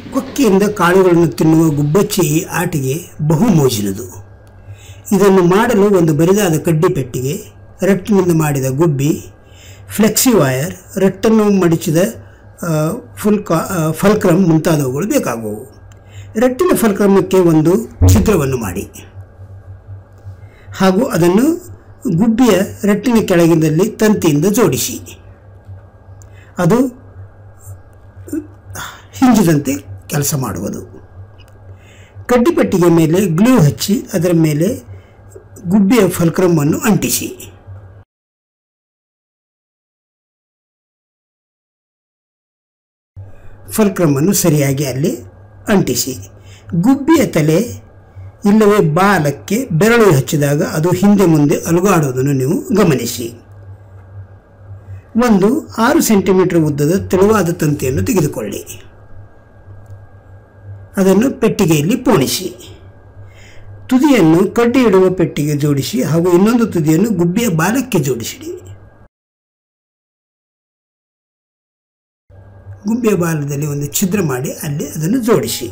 ಕೊಕ್ಕೆಯಿಂದ ಕಾಳುಗಳನ್ನು ತಿನ್ನುವ ಗುಬ್ಬಚ್ಚಿ ಈ ಆಟಿಗೆ ಬಹು ಮೋಜಿನದು ಇದನ್ನು ಮಾಡಲು ಒಂದು ಬರಿದಾದ ಕಡ್ಡಿ ಪೆಟ್ಟಿಗೆ ರಟ್ಟಿನಿಂದ ಮಾಡಿದ ಗುಬ್ಬಿ ಫ್ಲೆಕ್ಸಿ ವಾಯರ್ ರಟ್ಟನ್ನು ಮಡಿಚಿದ ಆ, ಫುಲ್ ಕಾ ಆ, ಫಲ್ಕ್ರಮ್ ಮುಂತಾದವುಗಳು ಬೇಕಾಗುವು ರಟ್ಟಿನ ಫಲ್ಕ್ರಮಕ್ಕೆ ಒಂದು ಛಿದ್ರವನ್ನು ಮಾಡಿ ಹಾಗೂ ಅದನ್ನು ಗುಬ್ಬಿಯ ರಟ್ಟಿನ ಕೆಳಗಿನಲ್ಲಿ ತಂತಿಯಿಂದ ಜೋಡಿಸಿ ಅದು ಹಿಂಜಿದಂತೆ ಕೆಲಸ ಮಾಡುವುದು ಕಡ್ಡಿಪಟ್ಟಿಗೆ ಮೇಲೆ ಗ್ಲೂ ಹಚ್ಚಿ ಅದರ ಮೇಲೆ ಗುಬ್ಬಿಯ ಫಲ್ಕ್ರಮನ್ನು ಅಂಟಿಸಿ ಫಲ್ಕ್ರಮನ್ನು ಸರಿಯಾಗಿ ಅಲ್ಲಿ ಅಂಟಿಸಿ ಗುಬ್ಬಿಯ ತಲೆ ಇಲ್ಲವೇ ಬಾಲಕ್ಕೆ ಬೆರಳು ಹಚ್ಚಿದಾಗ ಅದು ಹಿಂದೆ ಮುಂದೆ ಅಲುಗಾಡುವುದನ್ನು ನೀವು ಗಮನಿಸಿ ಒಂದು ಆರು ಸೆಂಟಿಮೀಟರ್ ಉದ್ದದ ತೆಳುವಾದ ತಂತಿಯನ್ನು ತೆಗೆದುಕೊಳ್ಳಿ ಅದನ್ನು ಪೆಟ್ಟಿಗೆಯಲ್ಲಿ ಪೋಣಿಸಿ ತುದಿಯನ್ನು ಕಡ್ಡಿ ಇಡುವ ಪೆಟ್ಟಿಗೆ ಜೋಡಿಸಿ ಹಾಗೂ ಇನ್ನೊಂದು ತುದಿಯನ್ನು ಗುಬ್ಬಿಯ ಬಾಲಕ್ಕೆ ಜೋಡಿಸಿಡಿ ಗುಬ್ಬಿಯ ಬಾಲದಲ್ಲಿ ಒಂದು ಛಿದ್ರ ಮಾಡಿ ಅಲ್ಲಿ ಅದನ್ನು ಜೋಡಿಸಿ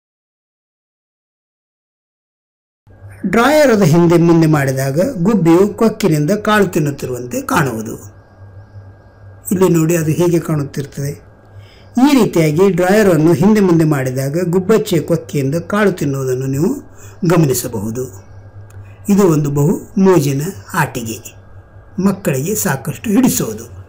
ಡ್ರಾಯರದ ಹಿಂದೆ ಮುಂದೆ ಮಾಡಿದಾಗ ಗುಬ್ಬಿಯು ಕೊಕ್ಕಿನಿಂದ ಕಾಳು ತಿನ್ನುತ್ತಿರುವಂತೆ ಕಾಣುವುದು ಇಲ್ಲಿ ನೋಡಿ ಅದು ಹೇಗೆ ಕಾಣುತ್ತಿರ್ತದೆ ಈ ರೀತಿಯಾಗಿ ಡ್ರಾಯರನ್ನು ಹಿಂದೆ ಮುಂದೆ ಮಾಡಿದಾಗ ಗುಬ್ಬಚ್ಚಿಯ ಕೊಕ್ಕೆಯಿಂದ ಕಾಳು ತಿನ್ನುವುದನ್ನು ನೀವು ಗಮನಿಸಬಹುದು ಇದು ಒಂದು ಬಹು ಮೋಜಿನ ಆಟಿಕೆ ಮಕ್ಕಳಿಗೆ ಸಾಕಷ್ಟು ಹಿಡಿಸುವುದು